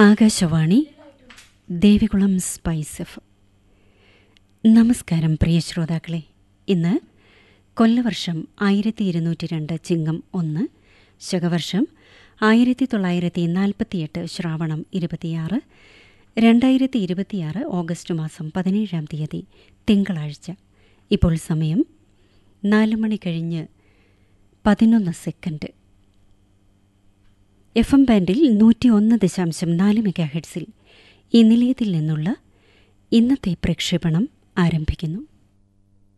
Akashvani Devikulam spice F നമസ്കാരം പ്രിയ ശ്രോതാക്കളെ ഇന്ന് കൊല്ലവർഷം ആയിരത്തി ഇരുന്നൂറ്റി രണ്ട് ചിങ്ങം ഒന്ന് ശകവർഷം ആയിരത്തി തൊള്ളായിരത്തി നാൽപ്പത്തിയെട്ട് ശ്രാവണം ഇരുപത്തിയാറ് രണ്ടായിരത്തി ഇരുപത്തിയാറ് ഓഗസ്റ്റ് മാസം പതിനേഴാം തീയതി തിങ്കളാഴ്ച ഇപ്പോൾ സമയം നാല് മണി കഴിഞ്ഞ് പതിനൊന്ന് സെക്കൻഡ് എഫ് എം ബാൻഡിൽ നൂറ്റി ഒന്ന് ദശാംശം നാല് മെഗാഹെഡ്സിൽ ഈ നിലയത്തിൽ നിന്നുള്ള ഇന്നത്തെ പ്രക്ഷേപണം ആരംഭിക്കുന്നു